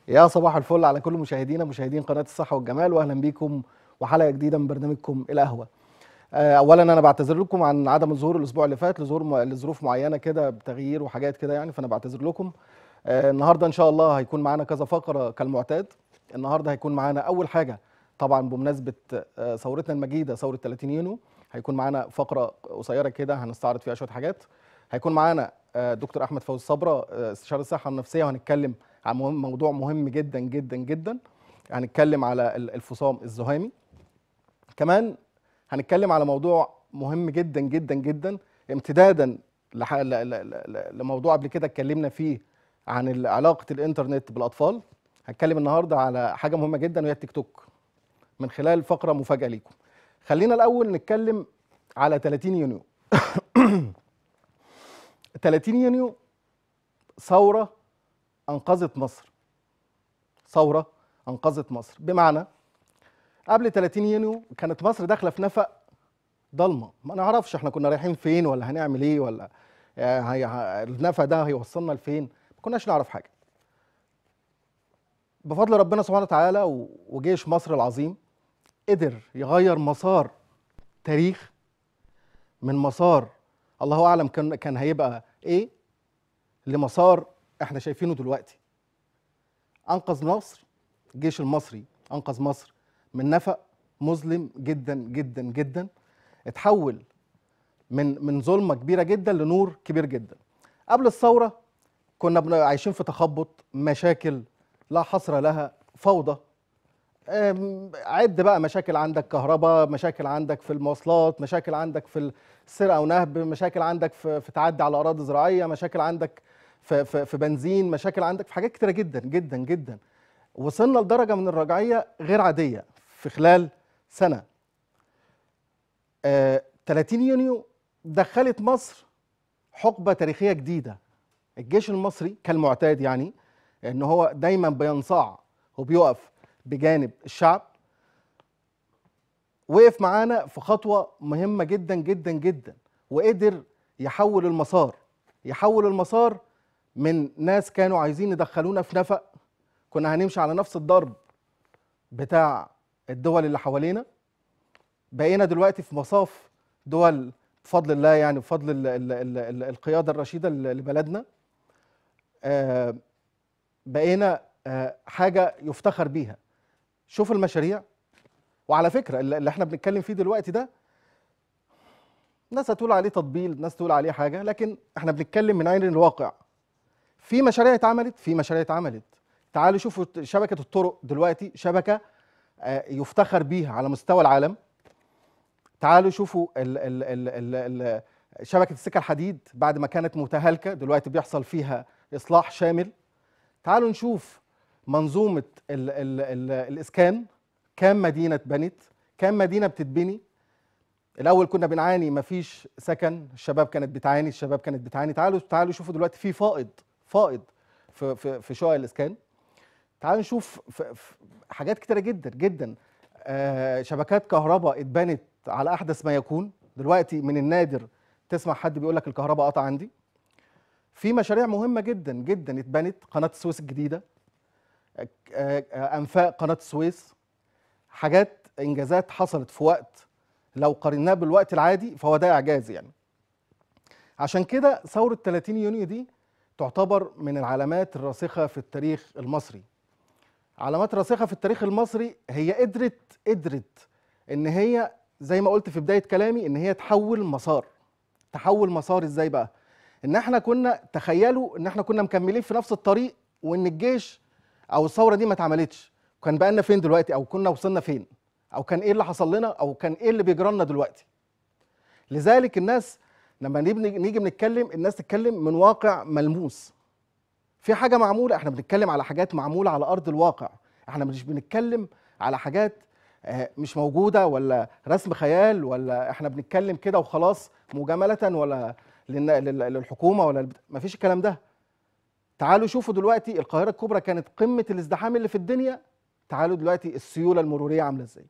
يا صباح الفل على كل مشاهدينا مشاهدين قناه الصحه والجمال واهلا بيكم وحلقه جديده من برنامجكم القهوه. آه، اولا انا بعتذر لكم عن عدم الظهور الاسبوع اللي فات لظهور م- لظروف معينه كده بتغيير وحاجات كده يعني فانا بعتذر لكم. آه، النهارده ان شاء الله هيكون معانا كذا فقره كالمعتاد. النهارده هيكون معانا اول حاجه طبعا بمناسبه آه، ثورتنا المجيده ثوره 30 يونيو هيكون معانا فقره قصيره كده هنستعرض فيها شويه حاجات. هيكون معانا آه، دكتور احمد فوزي صبره آه، استشاري الصحه النفسيه وهنتكلم عن مهم موضوع مهم جدا جدا جدا هنتكلم على ال- الفصام الزهامي كمان هنتكلم على موضوع مهم جدا جدا جدا امتدادا لح- ل- ل- ل- لموضوع قبل كده اتكلمنا فيه عن ال- علاقه الانترنت بالاطفال هنتكلم النهارده على حاجه مهمه جدا وهي التيك توك من خلال فقره مفاجاه ليكم خلينا الاول نتكلم على 30 يونيو 30 يونيو ثوره انقذت مصر ثوره انقذت مصر بمعنى قبل 30 يونيو كانت مصر داخله في نفق ضلمه ما نعرفش احنا كنا رايحين فين ولا هنعمل ايه ولا آه، هي ه- النفق ده هيوصلنا لفين ما كناش نعرف حاجه بفضل ربنا سبحانه وتعالى و- وجيش مصر العظيم قدر يغير مسار تاريخ من مسار الله اعلم كان كان هيبقى ايه لمسار احنا شايفينه دلوقتي انقذ مصر الجيش المصري انقذ مصر من نفق مظلم جدا جدا جدا اتحول من من ظلمه كبيره جدا لنور كبير جدا قبل الثوره كنا بن- عايشين في تخبط مشاكل لا حصر لها فوضى أم، عد بقى مشاكل عندك كهرباء مشاكل عندك في المواصلات مشاكل عندك في السرقه ونهب مشاكل عندك في, في تعدي على اراضي زراعيه مشاكل عندك في, في, في بنزين مشاكل عندك في حاجات كتيره جدا جدا جدا وصلنا لدرجه من الرجعيه غير عاديه في خلال سنه آه 30 يونيو دخلت مصر حقبه تاريخيه جديده الجيش المصري كالمعتاد يعني ان هو دايما بينصاع وبيقف بجانب الشعب وقف معانا في خطوه مهمه جدا جدا جدا وقدر يحول المسار يحول المسار من ناس كانوا عايزين يدخلونا في نفق كنا هنمشي على نفس الضرب بتاع الدول اللي حوالينا بقينا دلوقتي في مصاف دول بفضل الله يعني بفضل ال ال ال ال القياده الرشيده ل- لبلدنا آه، بقينا آه، حاجه يفتخر بيها شوف المشاريع وعلى فكره اللي اللي احنا بنتكلم فيه دلوقتي ده ناس هتقول عليه تطبيل ناس تقول عليه حاجه لكن احنا بنتكلم من عين الواقع في مشاريع اتعملت في مشاريع اتعملت تعالوا شوفوا شبكه الطرق دلوقتي شبكه آه، يفتخر بيها على مستوى العالم تعالوا شوفوا ال ال ال ال ال شبكه السكه الحديد بعد ما كانت متهالكه دلوقتي بيحصل فيها اصلاح شامل تعالوا نشوف منظومه ال ال ال الاسكان كام مدينه اتبنت كام مدينه بتتبني الاول كنا بنعاني مفيش سكن الشباب كانت بتعاني الشباب كانت بتعاني تعالوا تعالوا شوفوا دلوقتي في فائض فائض في في في شقق الاسكان تعالوا نشوف في في حاجات كتيره جدا جدا آه، شبكات كهرباء اتبنت على احدث ما يكون دلوقتي من النادر تسمع حد بيقول لك الكهرباء قطع عندي في مشاريع مهمه جدا جدا اتبنت قناه السويس الجديده آه، آه، انفاق قناه السويس حاجات انجازات حصلت في وقت لو قارناه بالوقت العادي فهو ده اعجاز يعني عشان كده ثوره 30 يونيو دي تعتبر من العلامات الراسخه في التاريخ المصري علامات راسخه في التاريخ المصري هي قدرت قدرت ان هي زي ما قلت في بدايه كلامي ان هي تحول مسار تحول مسار ازاي بقى ان احنا كنا تخيلوا ان احنا كنا مكملين في نفس الطريق وان الجيش او الثوره دي ما اتعملتش كان بقالنا فين دلوقتي او كنا وصلنا فين او كان ايه اللي حصل لنا او كان ايه اللي بيجرى لنا دلوقتي لذلك الناس لما نيجي نيجي بنتكلم الناس تتكلم من واقع ملموس في حاجه معموله احنا بنتكلم على حاجات معموله على ارض الواقع احنا مش بنتكلم على حاجات آه، مش موجوده ولا رسم خيال ولا احنا بنتكلم كده وخلاص مجامله ولا للن- لل- للحكومه ولا البت- مفيش الكلام ده تعالوا شوفوا دلوقتي القاهره الكبرى كانت قمه الازدحام اللي في الدنيا تعالوا دلوقتي السيوله المروريه عامله ازاي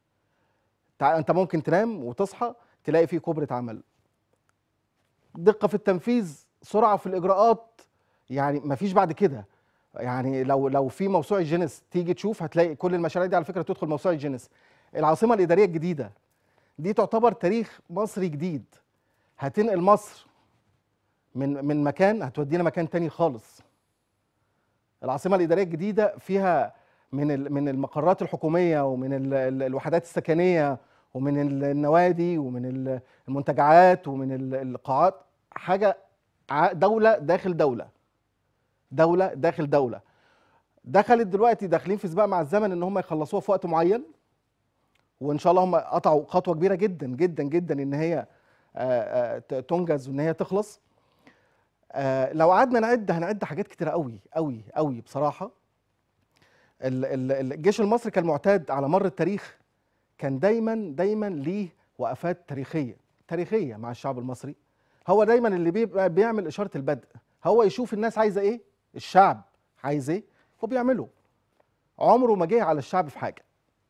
تع... انت ممكن تنام وتصحى تلاقي فيه كوبري اتعمل دقه في التنفيذ سرعه في الاجراءات يعني مفيش بعد كده يعني لو لو في موسوعه جينيس تيجي تشوف هتلاقي كل المشاريع دي على فكره تدخل موسوعه جينيس العاصمه الاداريه الجديده دي تعتبر تاريخ مصري جديد هتنقل مصر من من مكان هتودينا مكان تاني خالص العاصمه الاداريه الجديده فيها من ال- من المقرات الحكوميه ومن ال- ال- الوحدات السكنيه ومن ال- النوادي ومن ال- المنتجعات ومن ال- القاعات حاجه ع- دوله داخل دوله دوله داخل دوله دخلت دلوقتي داخلين في سباق مع الزمن ان هم يخلصوها في وقت معين وان شاء الله هم قطعوا خطوه كبيره جدا جدا جدا ان هي آه، آه، ت- تنجز وان هي تخلص آه، لو قعدنا نعد هنعد حاجات كتيره قوي قوي قوي بصراحه ال- ال- الجيش المصري كان معتاد على مر التاريخ كان دايما دايما ليه وقفات تاريخيه تاريخيه مع الشعب المصري هو دايما اللي بيبقى بيعمل اشاره البدء هو يشوف الناس عايزه ايه الشعب عايز ايه وبيعمله عمره ما جه على الشعب في حاجه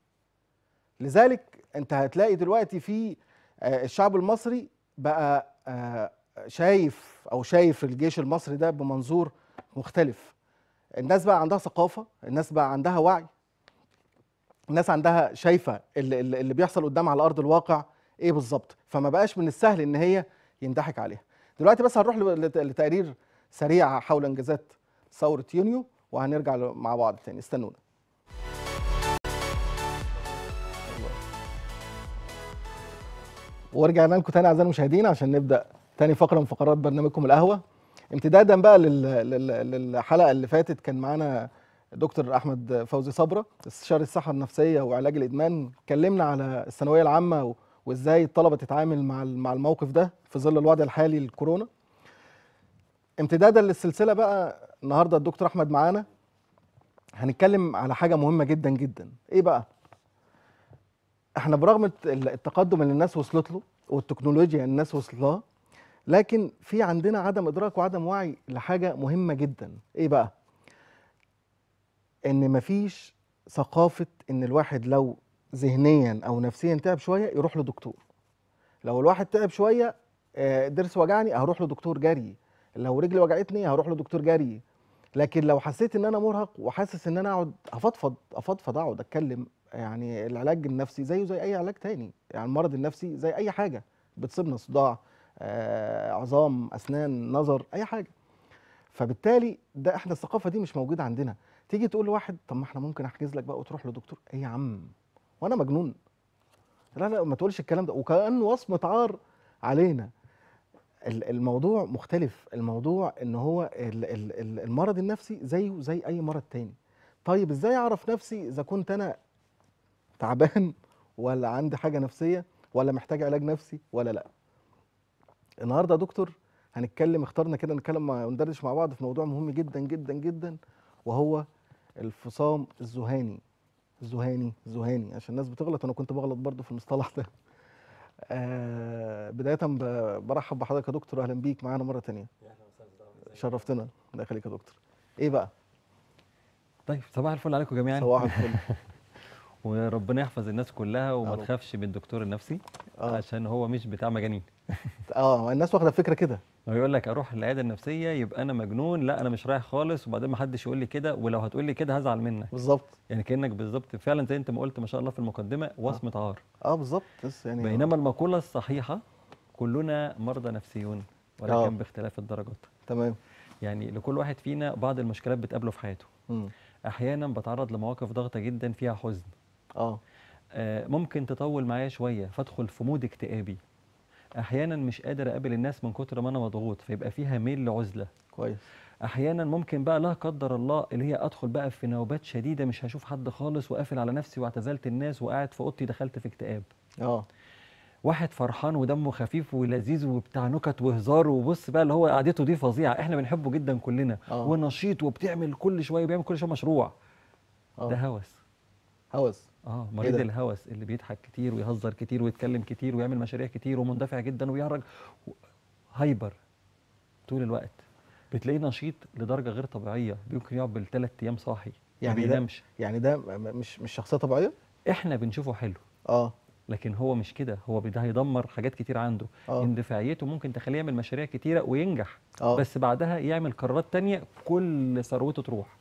لذلك انت هتلاقي دلوقتي في آه، الشعب المصري بقى آه، شايف او شايف الجيش المصري ده بمنظور مختلف الناس بقى عندها ثقافه الناس بقى عندها وعي الناس عندها شايفه اللي, اللي اللي بيحصل قدامها على ارض الواقع ايه بالظبط فما بقاش من السهل ان هي ينضحك عليها دلوقتي بس هنروح ل- لت- لتقرير سريع حول انجازات ثوره يونيو وهنرجع ل- مع بعض تاني استنونا ورجعنا لكم تاني اعزائي المشاهدين عشان نبدا تاني فقره من فقرات برنامجكم القهوه امتدادا بقى لل- لل- للحلقه اللي فاتت كان معانا دكتور احمد فوزي صبره استشاري الصحه النفسيه وعلاج الادمان اتكلمنا على الثانويه العامه و- وازاي الطلبه تتعامل مع ال- مع الموقف ده في ظل الوضع الحالي للكورونا امتدادا للسلسله بقى النهارده الدكتور احمد معانا هنتكلم على حاجه مهمه جدا جدا ايه بقى احنا برغم الت- التقدم اللي الناس وصلت له والتكنولوجيا اللي الناس وصلت لها لكن في عندنا عدم ادراك وعدم وعي لحاجه مهمه جدا ايه بقى ان مفيش ثقافه ان الواحد لو ذهنيا او نفسيا تعب شويه يروح لدكتور لو الواحد تعب شويه آه، ضرس وجعني هروح لدكتور جري لو رجلي وجعتني هروح لدكتور جري لكن لو حسيت ان انا مرهق وحاسس ان انا اقعد افضفض افضفض اقعد اتكلم يعني العلاج النفسي زيه زي اي علاج تاني يعني المرض النفسي زي اي حاجه بتصيبنا صداع آه، عظام اسنان نظر اي حاجه فبالتالي ده احنا الثقافه دي مش موجوده عندنا تيجي تقول لواحد طب ما احنا ممكن احجز لك بقى وتروح لدكتور ايه يا عم وانا مجنون لا لا ما تقولش الكلام ده وكانه وصمه عار علينا ال- الموضوع مختلف الموضوع ان هو ال- ال- ال- المرض النفسي زيه زي اي مرض تاني طيب ازاي اعرف نفسي اذا كنت انا تعبان ولا عندي حاجه نفسيه ولا محتاج علاج نفسي ولا لا النهارده يا دكتور هنتكلم اخترنا كده نتكلم مع وندردش مع بعض في موضوع مهم جدا جدا جدا وهو الفصام الذهاني الذهاني ذهاني عشان الناس بتغلط انا كنت بغلط برضو في المصطلح ده آه بدايه ب- برحب بحضرتك يا دكتور اهلا بيك معانا مره تانية شرفتنا الله يخليك يا دكتور ايه بقى طيب صباح الفل عليكم جميعا صباح الفل وربنا يحفظ الناس كلها وما يا رب. تخافش من الدكتور النفسي اه عشان هو مش بتاع مجانين اه الناس واخده فكره كده هو يقول لك اروح العياده النفسيه يبقى انا مجنون لا انا مش رايح خالص وبعدين ما حدش يقول لي كده ولو هتقول لي كده هزعل منك بالظبط يعني كانك بالظبط فعلا زي انت ما قلت ما شاء الله في المقدمه وصمه عار اه بالظبط بس يعني بينما المقوله الصحيحه كلنا مرضى نفسيون آه. ولكن باختلاف الدرجات تمام يعني لكل واحد فينا بعض المشكلات بتقابله في حياته مم. احيانا بتعرض لمواقف ضغطه جدا فيها حزن اه آه، ممكن تطول معايا شويه فادخل في مود اكتئابي احيانا مش قادر اقابل الناس من كتر ما انا مضغوط فيبقى فيها ميل لعزله كويس احيانا ممكن بقى لا قدر الله اللي هي ادخل بقى في نوبات شديده مش هشوف حد خالص وقافل على نفسي واعتزلت الناس وقاعد في اوضتي دخلت في اكتئاب اه واحد فرحان ودمه خفيف ولذيذ وبتاع نكت وهزار وبص بقى اللي هو قعدته دي فظيعه احنا بنحبه جدا كلنا آه. ونشيط وبتعمل كل شويه بيعمل كل شويه مشروع ده اه هوس هوس اه مريض ده؟ الهوس اللي بيضحك كتير ويهزر كتير ويتكلم كتير ويعمل مشاريع كتير ومندفع جدا ويهرج و- هايبر طول الوقت بتلاقيه نشيط لدرجه غير طبيعيه يمكن يقعد بالثلاث ايام صاحي يعني ما ده- بينامش يعني ده م- م- مش مش شخصيه طبيعيه احنا بنشوفه حلو اه لكن هو مش كده هو ده هيدمر حاجات كتير عنده اه اندفاعيته ممكن تخليه يعمل مشاريع كتيره وينجح اه بس بعدها يعمل قرارات تانية كل ثروته تروح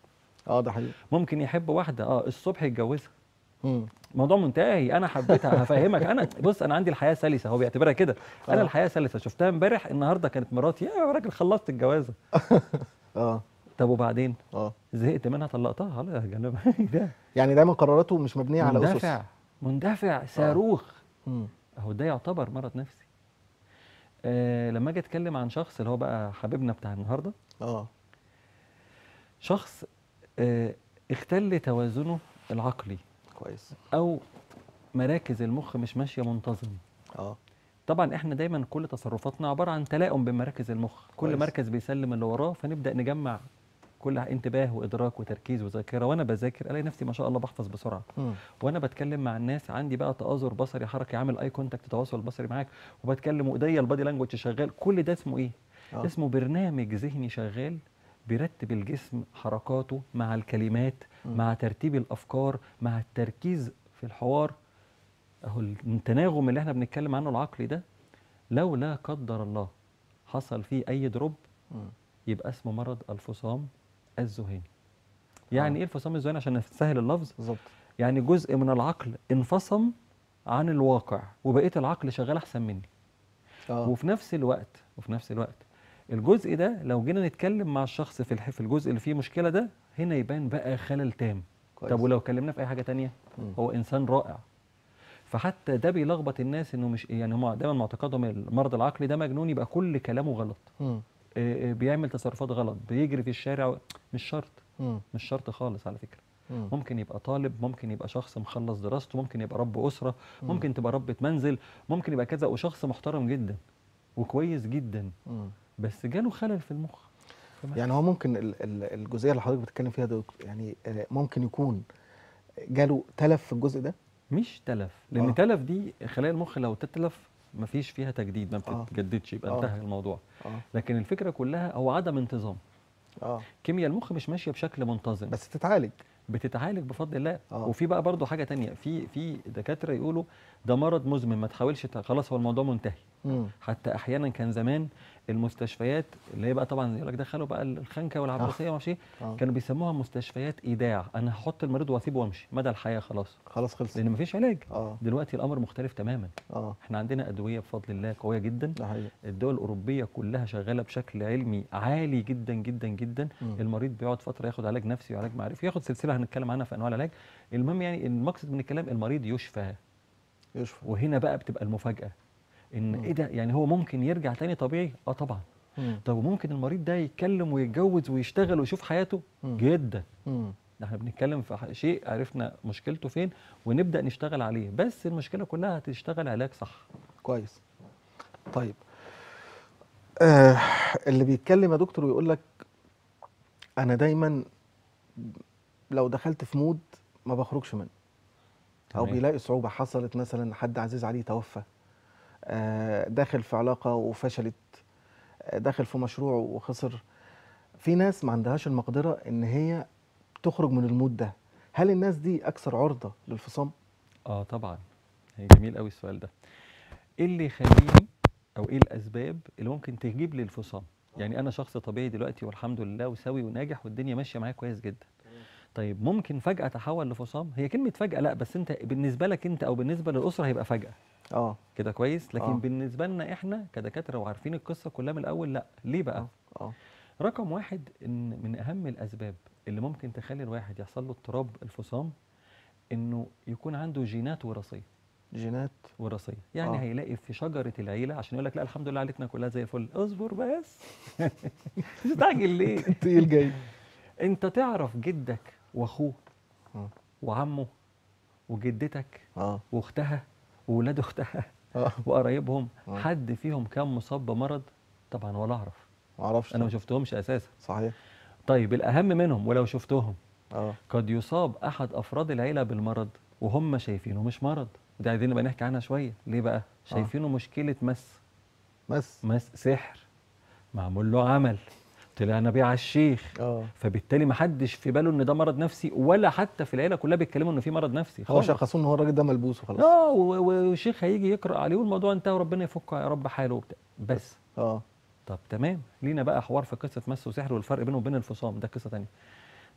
اه ده حقيقي ممكن يحب واحده اه الصبح يتجوزها مم. موضوع منتهي انا حبيتها هفهمك انا بص انا عندي الحياه سلسه هو بيعتبرها كده انا آه. الحياه سلسه شفتها امبارح النهارده كانت مراتي يا راجل خلصت الجوازه اه طب وبعدين اه زهقت منها طلقتها خلاص يا جنب ده يعني دايما قراراته مش مبنيه على اسس مندفع مندفع صاروخ مم. اهو ده يعتبر مرض نفسي آه لما اجي اتكلم عن شخص اللي هو بقى حبيبنا بتاع النهارده اه شخص آه اختل توازنه العقلي كويس او مراكز المخ مش ماشيه منتظم اه طبعا احنا دايما كل تصرفاتنا عباره عن تلاؤم بين مراكز المخ كل كويس. مركز بيسلم اللي وراه فنبدا نجمع كل انتباه وادراك وتركيز وذاكره وانا بذاكر الاقي نفسي ما شاء الله بحفظ بسرعه مم. وانا بتكلم مع الناس عندي بقى تآزر بصري حركي عامل اي كونتاكت تواصل بصري معاك وبتكلم وايديا البادي لانجوج شغال كل ده اسمه ايه آه. اسمه برنامج ذهني شغال بيرتب الجسم حركاته مع الكلمات مم. مع ترتيب الافكار مع التركيز في الحوار اهو التناغم اللي احنا بنتكلم عنه العقلي ده لو لا قدر الله حصل فيه اي دروب مم. يبقى اسمه مرض الفصام الذهاني يعني آه. ايه الفصام الذهاني عشان نسهل اللفظ بالظبط يعني جزء من العقل انفصم عن الواقع وبقيه العقل شغال احسن مني اه وفي نفس الوقت وفي نفس الوقت الجزء ده لو جينا نتكلم مع الشخص في الح- في الجزء اللي فيه مشكله ده هنا يبان بقى خلل تام كويس. طب ولو كلمنا في اي حاجه تانية مم. هو انسان رائع فحتى ده بيلخبط الناس انه مش يعني هم دايما معتقدهم المرض العقلي ده مجنون يبقى كل كلامه غلط مم. آه، آه، بيعمل تصرفات غلط بيجري في الشارع مش شرط مم. مش شرط خالص على فكره مم. ممكن يبقى طالب ممكن يبقى شخص مخلص دراسته ممكن يبقى رب أسرة مم. ممكن تبقى ربة منزل ممكن يبقى كذا وشخص محترم جدا وكويس جدا مم. بس جاله خلل في المخ فما- يعني هو ممكن ال- ال- الجزئيه اللي حضرتك بتتكلم فيها ده يعني آه، ممكن يكون جاله تلف في الجزء ده مش تلف لان آه. تلف دي خلايا المخ لو تتلف مفيش فيها تجديد ما آه. بتتجددش يبقى آه. انتهى الموضوع اه لكن الفكره كلها هو عدم انتظام اه كيمياء المخ مش ماشيه بشكل منتظم بس تتعالج بتتعالج بفضل الله آه. وفي بقى برضو حاجه تانية في في دكاتره يقولوا ده مرض مزمن ما تحاولش ت- خلاص هو الموضوع منتهي مم. حتى احيانا كان زمان المستشفيات اللي هي بقى طبعا يقول لك دخلوا بقى الخنكه والعباسيه وما اعرفش ايه آه. كانوا بيسموها مستشفيات ايداع انا هحط المريض واسيبه وامشي مدى الحياه خلاص خلاص خلص لان مفيش علاج اه دلوقتي الامر مختلف تماما اه احنا عندنا ادويه بفضل الله قويه جدا ده حقيقي الدول الاوروبيه كلها شغاله بشكل علمي عالي جدا جدا جدا مم. المريض بيقعد فتره ياخد علاج نفسي وعلاج معرفي ياخد سلسله هنتكلم عنها في انواع العلاج المهم يعني المقصد من الكلام المريض يشفى يشفى وهنا بقى بتبقى المفاجاه ان مم. ايه ده يعني هو ممكن يرجع تاني طبيعي اه طبعا مم. طب وممكن المريض ده يتكلم ويتجوز ويشتغل ويشوف حياته مم. جدا مم. ده احنا بنتكلم في ح- شيء عرفنا مشكلته فين ونبدا نشتغل عليه بس المشكله كلها هتشتغل علاج صح كويس طيب آه اللي بيتكلم يا دكتور ويقول لك انا دايما لو دخلت في مود ما بخرجش منه او تمام. بيلاقي صعوبه حصلت مثلا حد عزيز عليه توفى آه داخل في علاقه وفشلت آه داخل في مشروع وخسر في ناس ما عندهاش المقدره ان هي تخرج من المود ده هل الناس دي اكثر عرضه للفصام اه طبعا يعني جميل قوي السؤال ده ايه اللي يخليني او ايه الاسباب اللي ممكن تجيب لي الفصام يعني انا شخص طبيعي دلوقتي والحمد لله وسوي وناجح والدنيا ماشيه معايا كويس جدا طيب ممكن فجاه اتحول لفصام هي كلمه فجاه لا بس انت بالنسبه لك انت او بالنسبه للاسره هيبقى فجاه اه كده كويس لكن آه. بالنسبه لنا احنا كدكاتره وعارفين القصه كلها من الاول لا ليه بقى اه رقم واحد ان من اهم الاسباب اللي ممكن تخلي الواحد يحصل له اضطراب الفصام انه يكون عنده جينات وراثيه جينات وراثيه يعني آه. آه. هيلاقي في شجره العيله عشان يقول لك لا الحمد لله عيلتنا كلها زي الفل اصبر بس تستعجل ليه تقيل جاي انت تعرف جدك واخوه آه. وعمه وجدتك اه واختها وولاد اختها اه وقرايبهم آه. حد فيهم كان مصاب بمرض طبعا ولا اعرف ما اعرفش انا ما شفتهمش اساسا صحيح طيب الاهم منهم ولو شفتهم اه قد يصاب احد افراد العيله بالمرض وهم شايفينه مش مرض ودي عايزين نبقى نحكي عنها شويه ليه بقى شايفينه مشكله مس بس مس سحر معمول له عمل طلع نبي على الشيخ اه فبالتالي ما حدش في باله ان ده مرض نفسي ولا حتى في العيله كلها بيتكلموا ان في مرض نفسي هو خالص شخصوه ان هو الراجل ده ملبوس وخلاص اه و- و- والشيخ هيجي يقرا عليه والموضوع انتهى وربنا يفك يا رب حاله وبتاع بس اه طب تمام لينا بقى حوار في قصه مس وسحر والفرق بينه وبين الفصام ده قصه تانية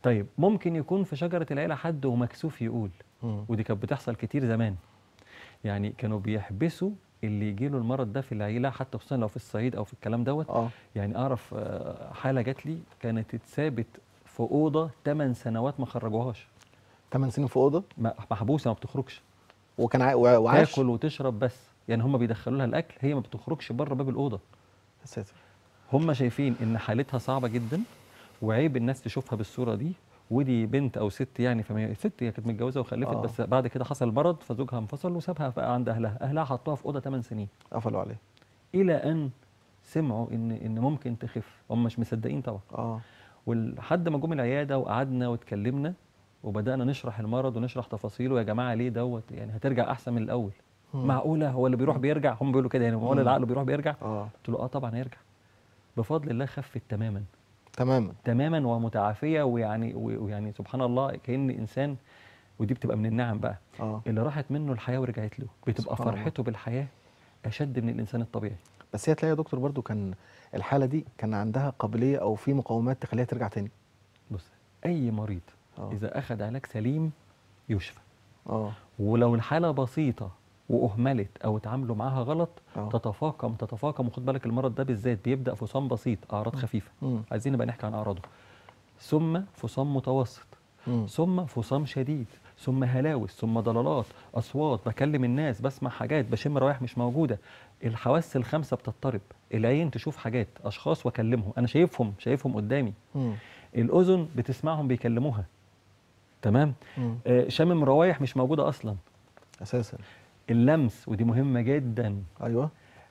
طيب ممكن يكون في شجره العيله حد ومكسوف يقول مم. ودي كانت بتحصل كتير زمان يعني كانوا بيحبسوا اللي يجيله المرض ده في العيله حتى خصوصا لو في الصعيد او في الكلام دوت اه يعني اعرف آه، حاله جات لي كانت اتثابت في اوضه 8 سنوات ما خرجوهاش 8 سنين في اوضه ما- محبوسه ما بتخرجش وكان عا- وع- وعاش تاكل وتشرب بس يعني هم بيدخلوا لها الاكل هي ما بتخرجش بره باب الاوضه يا ساتر هم شايفين ان حالتها صعبه جدا وعيب الناس تشوفها بالصوره دي ودي بنت او ست يعني فما ست هي كانت متجوزه وخلفت آه. بس بعد كده حصل مرض فزوجها انفصل وسابها بقى عند اهلها اهلها حطوها في اوضه 8 سنين قفلوا عليه الى ان سمعوا ان ان ممكن تخف هم مش مصدقين طبعا اه ولحد ما جم العياده وقعدنا واتكلمنا وبدانا نشرح المرض ونشرح تفاصيله يا جماعه ليه دوت يعني هترجع احسن من الاول مم. معقوله هو اللي بيروح بيرجع هم بيقولوا كده يعني معقول مم. العقل بيروح بيرجع اه قلت له اه طبعا هيرجع بفضل الله خفت تماما تماما تماما ومتعافيه ويعني ويعني سبحان الله كان انسان ودي بتبقى من النعم بقى اه اللي راحت منه الحياه ورجعت له بتبقى سبحان الله. فرحته بالحياه اشد من الانسان الطبيعي بس هي تلاقي يا دكتور برضو كان الحاله دي كان عندها قابليه او في مقومات تخليها ترجع تاني بص اي مريض اه اذا اخذ علاج سليم يشفى اه ولو الحاله بسيطه واهملت او اتعاملوا معاها غلط اه تتفاقم تتفاقم وخد بالك المرض ده بالذات بيبدا فصام بسيط اعراض خفيفه مم. عايزين نبقى نحكي عن اعراضه ثم فصام متوسط مم. ثم فصام شديد ثم هلاوس ثم ضلالات اصوات بكلم الناس بسمع حاجات بشم روايح مش موجوده الحواس الخمسه بتضطرب العين تشوف حاجات اشخاص واكلمهم انا شايفهم شايفهم قدامي مم. الاذن بتسمعهم بيكلموها تمام مم. آه شامم روايح مش موجوده اصلا اساسا اللمس ودي مهمه جدا ايوه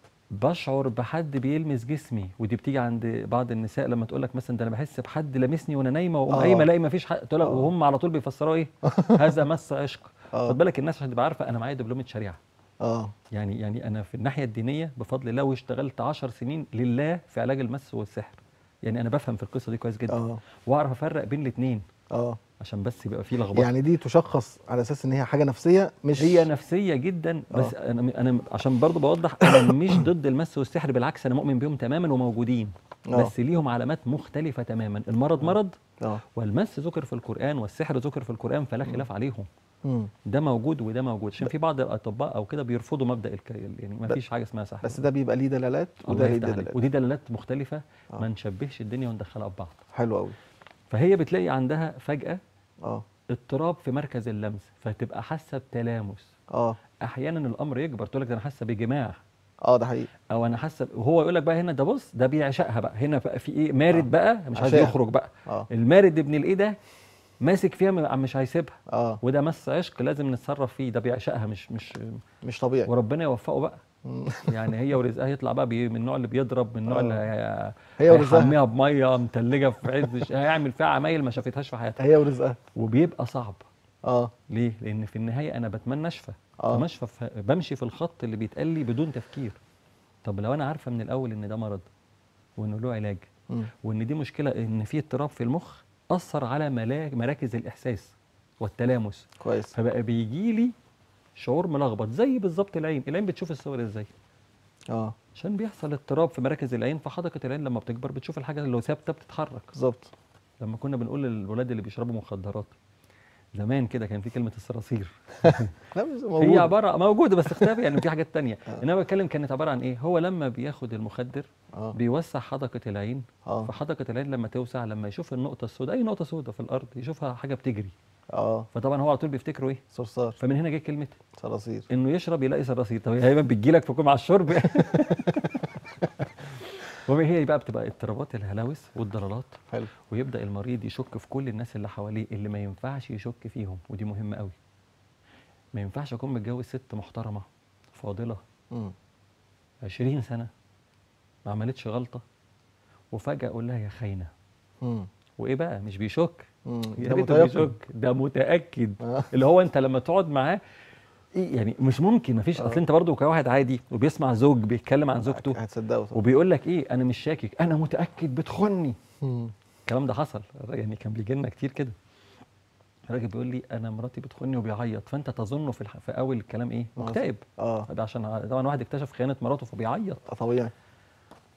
بشعر بحد بيلمس جسمي ودي بتيجي عند بعض النساء لما تقول لك مثلا ده انا بحس بحد لامسني وانا نايمه واقوم آه. قايمه الاقي ما فيش حد تقول لك آه. وهم على طول بيفسروها ايه هذا مس عشق اه خد بالك الناس عشان تبقى عارفه انا معايا دبلومه شريعه اه يعني يعني انا في الناحيه الدينيه بفضل الله واشتغلت 10 سنين لله في علاج المس والسحر يعني انا بفهم في القصه دي كويس جدا اه واعرف افرق بين الاثنين اه عشان بس يبقى في لخبطه يعني دي تشخص على اساس ان هي حاجه نفسيه مش هي نفسيه جدا بس انا انا عشان برضو بوضح انا مش ضد المس والسحر بالعكس انا مؤمن بيهم تماما وموجودين آه. بس ليهم علامات مختلفه تماما المرض مرض اه والمس ذكر في القران والسحر ذكر في القران فلا خلاف عليهم مم. ده موجود وده موجود عشان في بعض الاطباء او كده بيرفضوا مبدا الك... يعني ما ب- فيش حاجه اسمها سحر بس ده بيبقى ليه دلالات الله وده ليه يفتح عليك. دلالات ودي دلالات مختلفه آه. ما نشبهش الدنيا وندخلها في بعض حلو قوي فهي بتلاقي عندها فجاه اه اضطراب في مركز اللمس فتبقى حاسه بتلامس اه احيانا الامر يكبر تقول لك ده انا حاسه بجماع اه ده حقيقي او انا حاسه وهو يقول لك بقى هنا ده بص ده بيعشقها بقى هنا بقى في ايه مارد آه. بقى مش عايز عشاها. يخرج بقى اه المارد ابن الايه ده ماسك فيها م- مش هيسيبها اه وده مس عشق لازم نتصرف فيه ده بيعشقها مش مش مش طبيعي وربنا يوفقه بقى مم. يعني هي ورزقها يطلع بقى بي من النوع اللي بيضرب من النوع اللي هي- هي ورزقها هيحميها بميه متلجه في عز الش- هيعمل فيها عمايل ما شافتهاش في حياتها هي ورزقها وبيبقى صعب اه ليه؟ لان في النهايه انا بتمنى اشفى اه فمشفى في بمشي في الخط اللي بيتقال لي بدون تفكير طب لو انا عارفه من الاول ان ده مرض وانه له علاج مم. وان دي مشكله ان في اضطراب في المخ اثر على ملا- مراكز الاحساس والتلامس كويس فبقى بيجي لي شعور ملخبط زي بالظبط العين العين بتشوف الصور ازاي اه عشان بيحصل اضطراب في مراكز العين فحدقه العين لما بتكبر بتشوف الحاجه اللي لو ثابته بتتحرك بالظبط لما كنا بنقول للولاد اللي بيشربوا مخدرات زمان كده كان في كلمه الصراصير لا مش هي موجود عباره موجوده بس اختلاف يعني في حاجات تانية آه. انما بتكلم كانت عباره عن ايه هو لما بياخد المخدر اه بيوسع حدقه العين اه فحدقه العين لما توسع لما يشوف النقطه السوداء اي نقطه سوداء في الارض يشوفها حاجه بتجري اه فطبعا هو على طول بيفتكروا ايه صرصار فمن هنا جه كلمه صراصير انه يشرب يلاقي صراصير طب هي دايما بتجي لك في مع الشرب وما هي بقى بتبقى اضطرابات الهلاوس والضلالات حلو ويبدا المريض يشك في كل الناس اللي حواليه اللي ما ينفعش يشك فيهم ودي مهمه قوي ما ينفعش اكون متجوز ست محترمه فاضله مم. 20 سنه ما عملتش غلطه وفجاه اقول لها يا خاينه مم. وايه بقى مش بيشك مم. يا ده ريته متيقن. بيشك ده متاكد آه. اللي هو انت لما تقعد معاه إيه يعني مش ممكن مفيش آه. اصل انت برضو كواحد عادي وبيسمع زوج بيتكلم عن زوجته هتصدقه طبعا وبيقول لك ايه انا مش شاكك انا متاكد بتخني مم. الكلام ده حصل يعني كان بيجي لنا كتير كده الراجل بيقول لي انا مراتي بتخني وبيعيط فانت تظنه في, الح... في اول الكلام ايه آه. مكتئب اه ده عشان طبعا واحد اكتشف خيانه مراته فبيعيط آه، طبيعي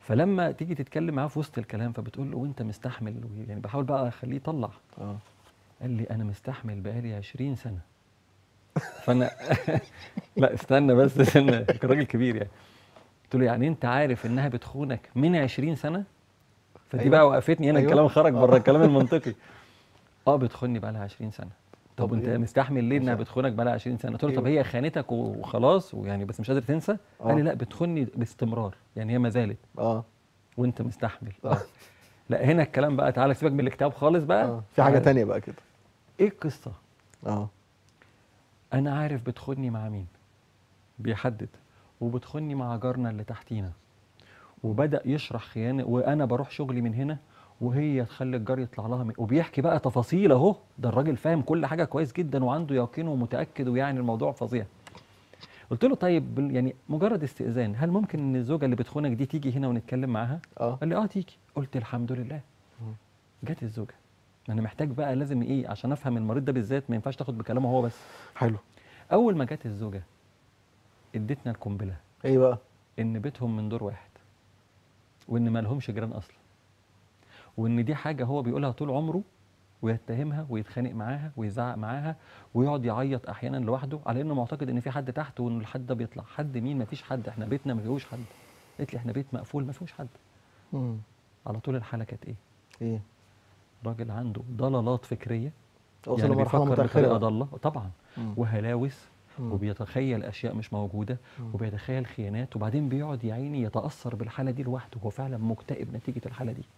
فلما تيجي تتكلم معاه في وسط الكلام فبتقول له وانت مستحمل يعني بحاول بقى اخليه يطلع اه قال لي انا مستحمل بقالي 20 سنه فانا لا استنى بس استنى كان راجل كبير يعني قلت له يعني انت عارف انها بتخونك من 20 سنه فدي أيوة. بقى وقفتني هنا أيوة. الكلام خرج آه. بره الكلام المنطقي اه بتخوني بقى لها 20 سنه طب طب انت إيه؟ مستحمل ليه انها مش- بتخونك بقى لها 20 سنه قلت له طب أيوة. هي خانتك وخلاص ويعني بس مش قادر تنسى قال لي آه. لا بتخوني باستمرار يعني هي ما زالت اه وانت مستحمل اه لا هنا الكلام بقى تعالى سيبك من الاكتئاب خالص بقى اه في حاجه تعالى. تانية بقى كده ايه القصه اه انا عارف بتخوني مع مين بيحدد وبتخوني مع جارنا اللي تحتينا وبدا يشرح خيانه وانا بروح شغلي من هنا وهي تخلي الجار يطلع لها من وبيحكي بقى تفاصيل اهو ده الراجل فاهم كل حاجه كويس جدا وعنده يقين ومتاكد ويعني الموضوع فظيع قلت له طيب بال- يعني مجرد استئذان هل ممكن ان الزوجه اللي بتخونك دي تيجي هنا ونتكلم معاها اه قال لي اه تيجي قلت الحمد لله مم. جت الزوجه انا محتاج بقى لازم ايه عشان افهم المريض ده بالذات ما ينفعش تاخد بكلامه هو بس حلو اول ما جت الزوجه ادتنا القنبله ايه بقى ان بيتهم من دور واحد وان ما لهمش جيران اصلا وان دي حاجه هو بيقولها طول عمره ويتهمها ويتخانق معاها ويزعق معاها ويقعد يعيط احيانا لوحده على انه معتقد ان في حد تحت وان الحد ده بيطلع حد مين ما فيش حد احنا بيتنا ما فيهوش حد قالت لي احنا بيت مقفول ما فيهوش حد مم. على طول الحاله كانت ايه ايه راجل عنده ضلالات فكريه اوصل يعني لمرحله بيفكر متاخره بطريقه بقى. ضاله طبعا مم. وهلاوس مم. وبيتخيل اشياء مش موجوده مم. وبيتخيل خيانات وبعدين بيقعد يا عيني يتاثر بالحاله دي لوحده هو فعلا مكتئب نتيجه الحاله دي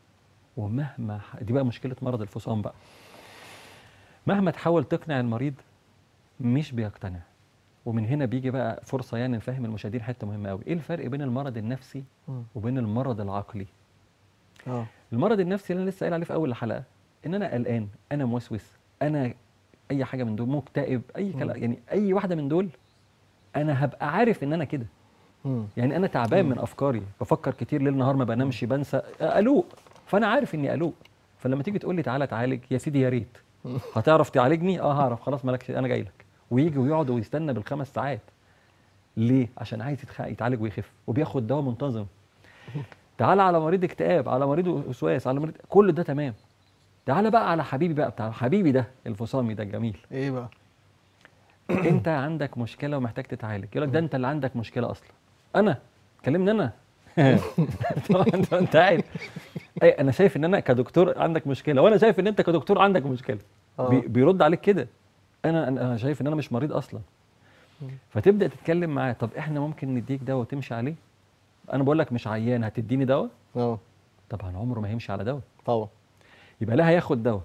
ومهما ح- دي بقى مشكله مرض الفصام بقى مهما تحاول تقنع المريض مش بيقتنع ومن هنا بيجي بقى فرصه يعني نفهم المشاهدين حته مهمه قوي ايه الفرق بين المرض النفسي مم. وبين المرض العقلي اه المرض النفسي اللي انا لسه قايل عليه في اول الحلقه ان انا قلقان انا موسوس انا اي حاجه من دول مكتئب اي كلام مم. يعني اي واحده من دول انا هبقى عارف ان انا كده مم. يعني انا تعبان مم. من افكاري بفكر كتير ليل نهار ما بنامش بنسى قلوق فانا عارف اني قلوق فلما تيجي تقول لي تعالى تعالج يا سيدي يا ريت هتعرف تعالجني اه هعرف خلاص مالكش انا جاي لك ويجي ويقعد ويستنى بالخمس ساعات ليه عشان عايز يتخ- يتعالج ويخف وبياخد دواء منتظم تعالى على مريض اكتئاب على مريض وسواس على مريض كل ده تمام تعالى بقى على حبيبي بقى بتاع حبيبي ده الفصامي ده الجميل ايه بقى انت عندك مشكله ومحتاج تتعالج يقول لك ده انت اللي عندك مشكله اصلا انا كلمني انا طبعا انت انت قاعد اي انا شايف ان انا كدكتور عندك مشكله وانا شايف ان انت كدكتور عندك مشكله آه. بي بيرد عليك كده انا انا شايف ان انا مش مريض اصلا مم. فتبدا تتكلم معاه طب احنا ممكن نديك دواء وتمشي عليه انا بقول لك مش عيان هتديني دواء اه طبعا عمره ما هيمشي على دواء طبعا يبقى لا هياخد دواء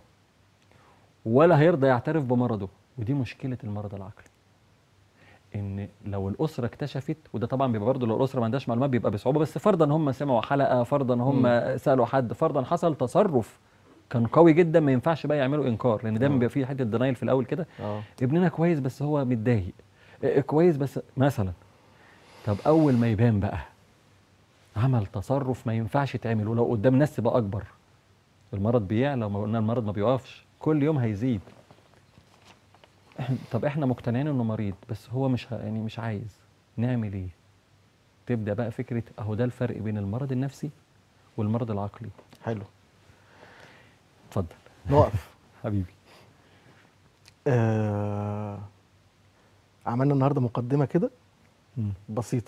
ولا هيرضى يعترف بمرضه ودي مشكله المرض العقلي ان لو الاسره اكتشفت وده طبعا بيبقى برضه لو الاسره ما عندهاش معلومات بيبقى بصعوبه بس فرضا هم سمعوا حلقه فرضا هم سالوا حد فرضا حصل تصرف كان قوي جدا ما ينفعش بقى يعملوا انكار لان دايما آه. بيبقى في حته دينايل في الاول كده اه ابننا كويس بس هو متضايق إيه كويس بس مثلا طب اول ما يبان بقى عمل تصرف ما ينفعش يتعمل ولو قدام ناس تبقى اكبر المرض بيعلى وما قلنا المرض ما بيقفش كل يوم هيزيد إحنا- طب احنا مقتنعين انه مريض بس هو مش ه- يعني مش عايز نعمل ايه تبدا بقى فكره اهو ده الفرق بين المرض النفسي والمرض العقلي حلو اتفضل نقف حبيبي آه عملنا النهارده مقدمه كده مم. بسيطه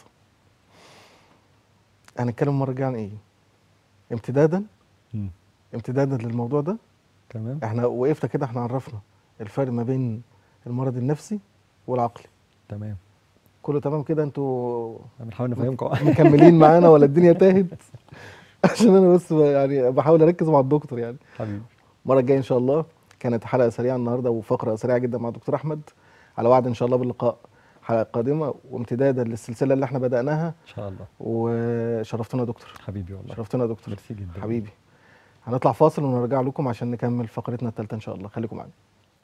هنتكلم المره الجايه عن ايه امتدادا مم. امتدادا للموضوع ده تمام احنا وقفنا كده احنا عرفنا الفرق ما بين المرض النفسي والعقلي تمام كله تمام كده انتوا بنحاول نفهمكم مكملين معانا ولا الدنيا تاهت عشان انا بس ب- يعني بحاول اركز مع الدكتور يعني حبيبي المره الجايه ان شاء الله كانت حلقه سريعه النهارده وفقره سريعه جدا مع الدكتور احمد على وعد ان شاء الله باللقاء حلقه قادمه وامتدادا للسلسله اللي احنا بداناها ان شاء الله وشرفتنا يا دكتور حبيبي والله شرفتنا يا دكتور ميرسي جدا حبيبي هنطلع فاصل ونرجع لكم عشان نكمل فقرتنا الثالثه ان شاء الله خليكم معانا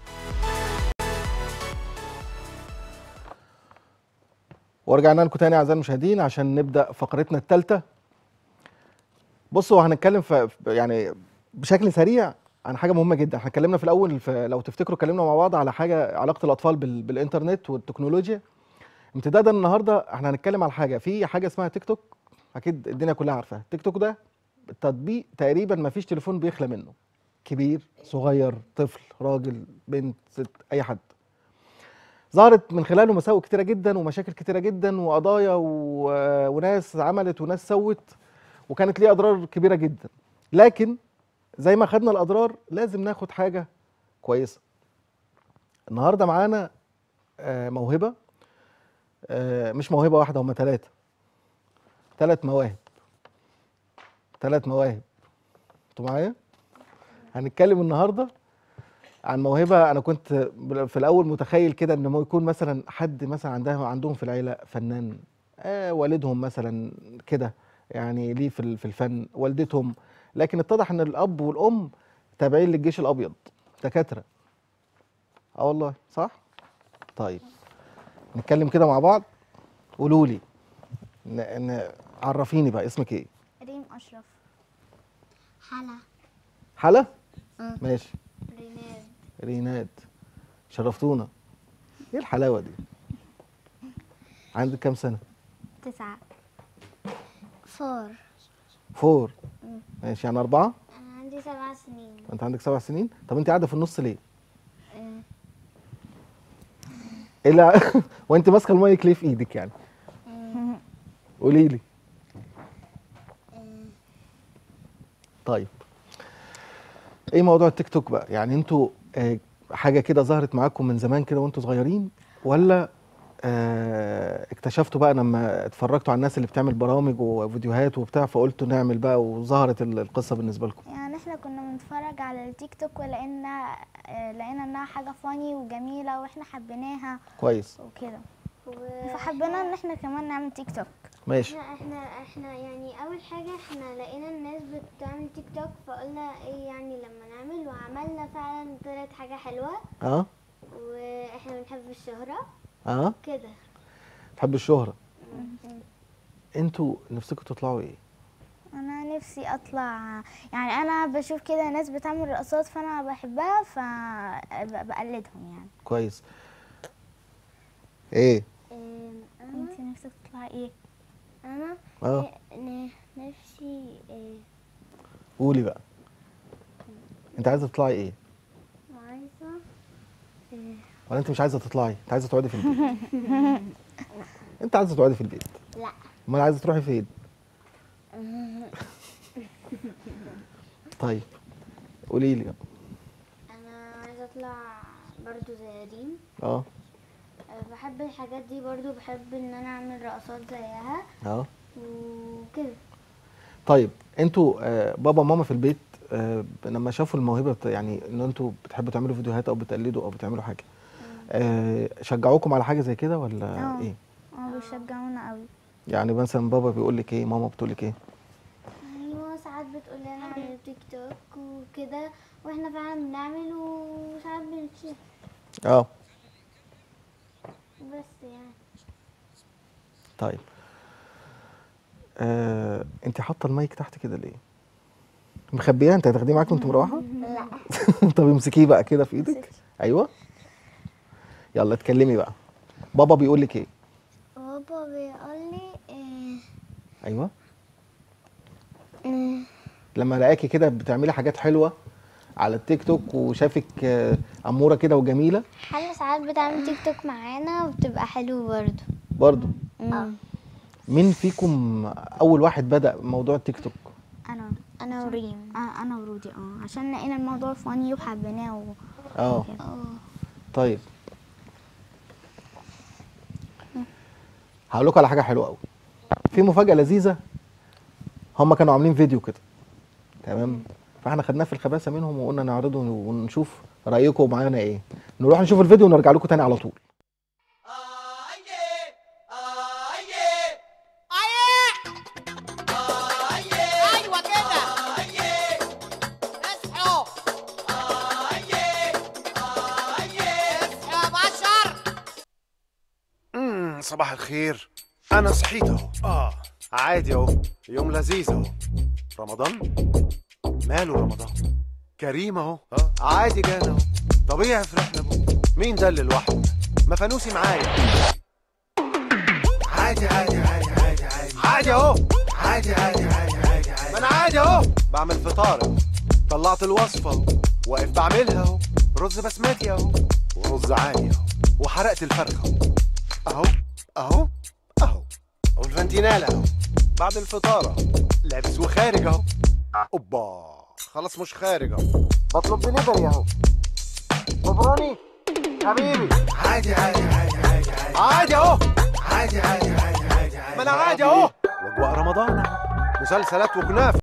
ورجعنا لكم تاني اعزائي المشاهدين عشان نبدا فقرتنا الثالثه بصوا هنتكلم في في- يعني بشكل سريع عن حاجه مهمه جدا احنا اتكلمنا في الاول في لو تفتكروا اتكلمنا مع بعض على حاجه علاقه الاطفال بال... بالانترنت والتكنولوجيا امتدادا النهارده احنا هنتكلم على حاجه في حاجه اسمها تيك توك اكيد الدنيا كلها عارفاها التيك توك ده تطبيق تقريبا ما فيش تليفون بيخلى منه كبير صغير طفل راجل بنت ست اي حد ظهرت من خلاله مساوئ كتيره جدا ومشاكل كتيره جدا وقضايا و... وناس عملت وناس سوت وكانت ليه اضرار كبيره جدا لكن زي ما خدنا الاضرار لازم ناخد حاجه كويسه النهارده معانا آه، موهبه آه، مش موهبه واحده هما ثلاثه ثلاث مواهب ثلاث مواهب انتوا معايا هنتكلم النهارده عن موهبه انا كنت في الاول متخيل كده ان هو يكون مثلا حد مثلا عندها عندهم في العيله فنان آه والدهم مثلا كده يعني ليه في ال- في الفن والدتهم لكن اتضح ان الاب والام تابعين للجيش الابيض دكاتره اه والله صح طيب نتكلم كده مع بعض قولوا لي ن- ن- عرفيني بقى اسمك ايه ريم أشرف حلا حلا مم. ماشي ريناد ريناد شرفتونا ايه الحلاوه دي عندك كام سنه تسعة فور فور مم. ماشي يعني اربعه أنا عندي سبع سنين انت عندك سبع سنين طب انت قاعده في النص ليه آه، ايه اللي وانت ماسكه المايك ليه في ايدك يعني قولي لي طيب ايه موضوع التيك توك بقى يعني انتوا آه، حاجه كده ظهرت معاكم من زمان كده وانتوا صغيرين ولا آه، اكتشفتوا بقى لما اتفرجتوا على الناس اللي بتعمل برامج وفيديوهات وبتاع فقلتوا نعمل بقى وظهرت ال- القصه بالنسبه لكم يعني احنا كنا بنتفرج على التيك توك ولقينا آه، لقينا انها حاجة فاني وجميلة واحنا حبيناها كويس وكده فحبينا ان احنا كمان نعمل تيك توك ماشي احنا احنا احنا يعني اول حاجه احنا لقينا الناس بتعمل تيك توك فقلنا ايه يعني لما نعمل وعملنا فعلا طلعت حاجه حلوه اه واحنا بنحب الشهره اه كده تحب الشهره انتوا نفسكم تطلعوا ايه انا نفسي اطلع يعني انا بشوف كده ناس بتعمل رقصات فانا بحبها فبقلدهم يعني كويس ايه ام، انا انت نفسك تطلعي ايه انا اه ن- نفسي ايه، قولي بقى انت عايزه تطلعي ايه عايزه ايه، ولا انت مش عايزه تطلعي انت عايزه تقعدي في البيت انت عايزه تقعدي في البيت لا امال عايزه تروحي فين طيب قولي لي انا عايزه اطلع برضو زي ريم اه أه، بحب الحاجات دي برضو بحب ان انا اعمل رقصات زيها اه وكده طيب انتوا آه بابا وماما في البيت آه لما شافوا الموهبه بتا يعني ان انتوا بتحبوا تعملوا فيديوهات او بتقلدوا او بتعملوا حاجه آه شجعوكم على حاجه زي كده ولا اه. ايه اه بيشجعونا قوي يعني مثلا بابا بيقول لك ايه ماما بتقول لك ايه ايوه ساعات بتقول لنا على التيك توك وكده واحنا فعلا بنعمل وساعات بنشوف اه بس يعني طيب آه، انت حاطه المايك تحت كده ليه مخبياه انت هتاخديه معاك وانت مروحه لا طب امسكيه بقى كده في ايدك ايوه يلا اتكلمي بقى بابا بيقول لك ايه بابا بيقول لي إيه ايوه إيه لما لقاكي كده بتعملي حاجات حلوه على التيك توك وشافك آه، اموره كده وجميله حلا ساعات بتعمل تيك توك معانا وبتبقى حلو برضو برضو اه مين فيكم اول واحد بدا موضوع التيك توك انا انا وريم آه انا ورودي اه عشان لقينا الموضوع فاني وحبيناه و... اه اه طيب هقول لكم على حاجه حلوه قوي في مفاجاه لذيذه هم كانوا عاملين فيديو كده تمام فاحنا خدناه في الخباثه منهم وقلنا نعرضه ونشوف رايكم معانا ايه نروح نشوف الفيديو ونرجع لكم تاني على طول ايوه كده اصحوا اصحوا يا بشر امم صباح الخير انا صحيت اهو اه عادي اهو يوم لذيذ اهو رمضان ماله رمضان كريم اهو عادي جانا اهو طبيعي فرحنا بو مين ده اللي لوحده ما فانوسي معايا عادي عادي عادي عادي عادي عادي اهو عادي عادي عادي عادي عادي ما انا عادي اهو بعمل فطار اهو طلعت الوصفه اهو واقف بعملها اهو رز بسمتي اهو ورز عادي اهو وحرقت الفرخه اهو اهو اهو والفانتينالا اهو بعد الفطار اهو لابس وخارج اهو اوبا خلاص مش خارج اهو بطلب دليفري اهو مبروني حبيبي عادي عادي عادي عادي عادي عادي اهو عادي عادي عادي عادي عادي ما انا عادي اهو واجواء رمضان اهو مسلسلات وكنافه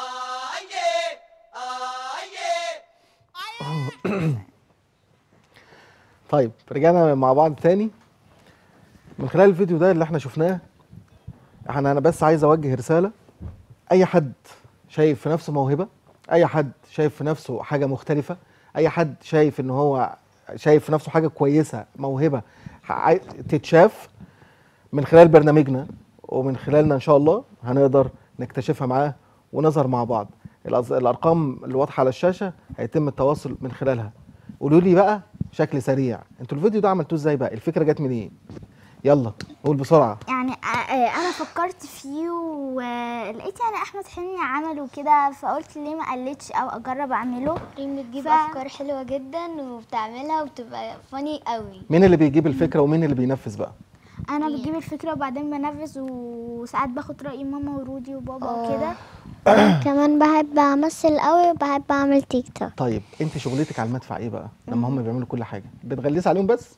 طيب رجعنا مع بعض تاني من خلال الفيديو ده اللي احنا شفناه احنا انا بس عايز اوجه رساله اي حد شايف في نفسه موهبه اي حد شايف في نفسه حاجه مختلفه اي حد شايف ان هو شايف في نفسه حاجه كويسه موهبه عاي- تتشاف من خلال برنامجنا ومن خلالنا ان شاء الله هنقدر نكتشفها معاه ونظهر مع بعض الأز- الارقام اللي واضحه على الشاشه هيتم التواصل من خلالها قولوا لي بقى بشكل سريع انتوا الفيديو ده عملتوه ازاي بقى الفكره جت منين يلا قول بسرعه يعني آه، آه، انا فكرت فيه ولقيت يعني احمد حلمي عمله كده فقلت ليه ما قلتش او اجرب اعمله ريم بتجيب ف- افكار حلوه جدا وبتعملها وبتبقى فاني قوي مين اللي بيجيب الفكره ومين اللي بينفذ بقى انا بجيب الفكره وبعدين بنفذ وساعات باخد راي ماما ورودي وبابا آه. وكده كمان بحب امثل قوي وبحب اعمل تيك توك طيب انت شغلتك على المدفع ايه بقى لما هم بيعملوا كل حاجه بتغلس عليهم بس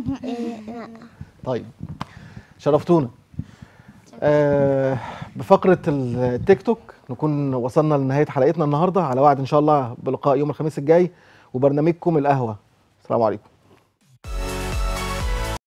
طيب شرفتونا آه بفقره التيك توك نكون وصلنا لنهايه حلقتنا النهارده على وعد ان شاء الله بلقاء يوم الخميس الجاي وبرنامجكم القهوه السلام عليكم